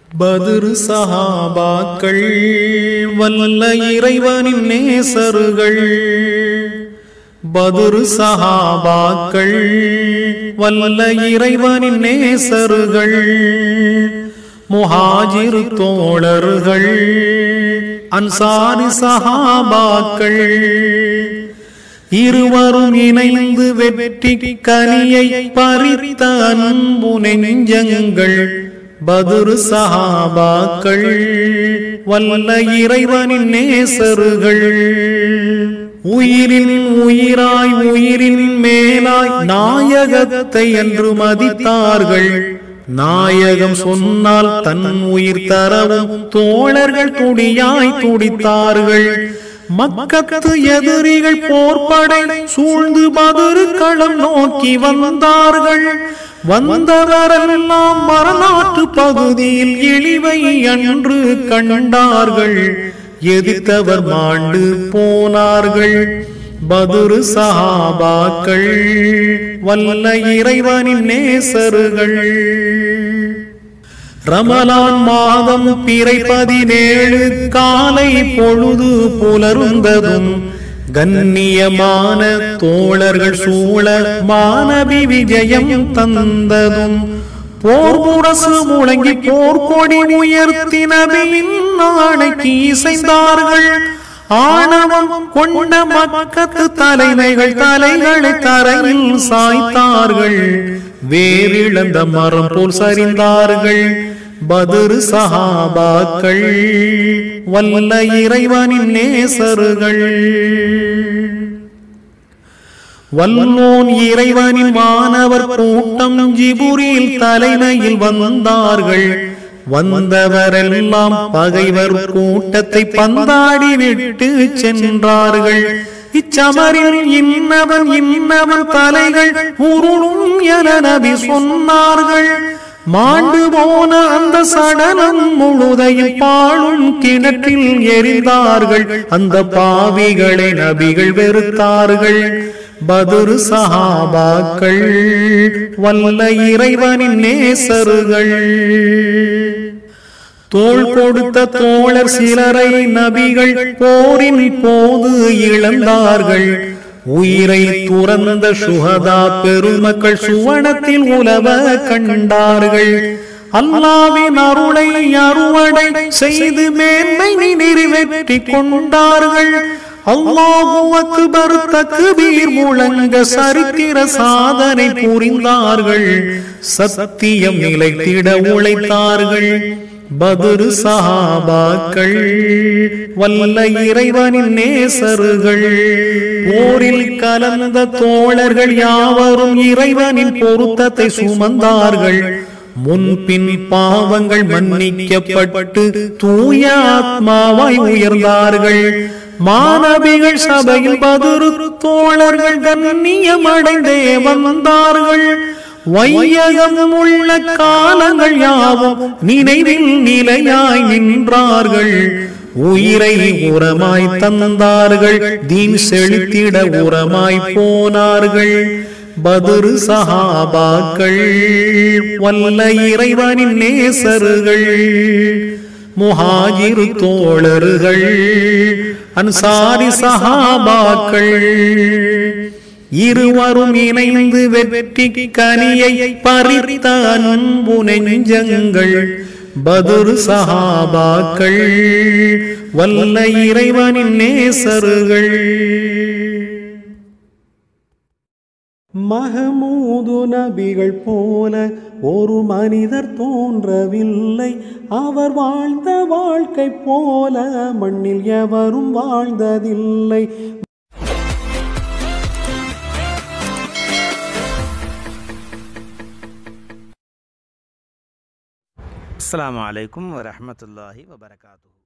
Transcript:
பதுரு சஹாபாக்கள் வல்ல இறைவனின் நேசர்கள் பதுரு சஹாபாக்கள் வல்ல இறைவனின் நேசர்கள் முஹாஜிரு தோழர்கள் அன்சாரி சஹாபாக்கள் இருவரும் இணைந்து வெற்றி கனியை பறித்த அன்பு நெஞ்சங்கள் பதுரு சஹாபாக்கள் வல்ல இறைவனின் நேசர்கள் உயிரின் உயிராய் உயிரின் மேலாய் நாயகத்தை என்று மதித்தார்கள் நாயகம் சொன்னால் தன் உயிர் தரவும் தோழர்கள் துடியாய் துடித்தார்கள் மக்கத்து எதிரிகள் போர்ப்படை சூழ்ந்து பதிரு களம் நோக்கி வந்தார்கள் வந்தவரெல்லாம் வரலாற்று பகுதியில் இழிவை அன்று கண்டார்கள் எதிர்த்தவர் மாண்டு போனார்கள் பதுரு சஹாபாக்கள் வல்ல இறைவனின் நேசர்கள் ரமலான் மாதம் பிறை பதினேழு காலை பொழுது புலருந்ததும் கண்ணியமான தோழர்கள் சூழ மாணவி விஜயம் தந்ததும் போர் முரசு முழங்கி போர்க்கொடி உயர்த்தினபின் நாளைக்கு இசைந்தார்கள் ஆணவம் கொண்ட மக்கத்து தலைமைகள் தலைகளை தரையில் சாய்த்தார்கள் வேறிழந்த மரம் போல் சரிந்தார்கள் பதுரு சஹாபாக்கள் வல்ல இறைவனின் நேசர்கள் வல்லோன் இறைவனின் மாணவர் கூட்டம் ஜிபுரில் தலைமையில் வந்தார்கள் வந்தவரெல்லாம் பகைவர் கூட்டத்தை பந்தாடி விட்டு சென்றார்கள் இச்சமரில் இன்னவன் இன்னவன் தலைகள் உருளும் என நபி சொன்னார்கள் மாண்டு போன அந்த சடலம் முழுதையும் பாழும் கிணற்றில் எரிந்தார்கள் அந்த பாவிகளை நபிகள் வெறுத்தார்கள் பதுரு சஹாபாக்கள் வல்ல இறைவனின் நேசர்கள் தோள் கொடுத்த தோழர் சிலரை நபிகள் போரின் போது இழந்தார்கள் உயிரை துறந்த சுகதா பெருமக்கள் சுவனத்தில் உலவ கண்டார்கள் அல்லாவின் அருளை அறுவடை செய்து மேன்மை நிறைவேற்றி கொண்டார்கள் அல்லாஹு அக்பர் தக்பீர் முழங்க சரித்திர சாதனை புரிந்தார்கள் சத்தியம் நிலைத்திட உழைத்தார்கள் பதுரு சஹாபாக்கள் வல்ல இறைவனின் நேசர்கள் போரில் கலந்த தோழர்கள் யாவரும் இறைவனின் பொருத்தத்தை சுமந்தார்கள் முன்பின் பாவங்கள் மன்னிக்கப்பட்டு தூய ஆத்மாவாய் உயர்ந்தார்கள் மாணவிகள் சபையில் பதுரு தோழர்கள் கண்ணியமடைந்தே வந்தார்கள் வையகம் உள்ள காலங்கள் யாவும் நினைவில் நிலையாய் நின்றார்கள் உயிரை உரமாய் தந்தார்கள் தீன் செலுத்திட உரமாய் போனார்கள் பதுரு சஹாபாக்கள் வல்ல இறைவனின் நேசர்கள் முஹாஜிரு தோழர்கள் அன்சாரி சஹாபாக்கள் இருவரும் இணைந்து வெற்றி கனியை பறித்த அன்பு நெஞ்சங்கள் பதுரு சஹாபாக்கள் வல்ல இறைவனின் நேசர்கள் மகமூது நபிகள் போல ஒரு மனிதர் தோன்றவில்லை அவர் வாழ்ந்த வாழ்க்கை போல மண்ணில் எவரும் வாழ்ந்ததில்லை அஸ்ஸலாமு அலைக்கும் வரஹ்மத்துல்லாஹி வபரகாத்துஹு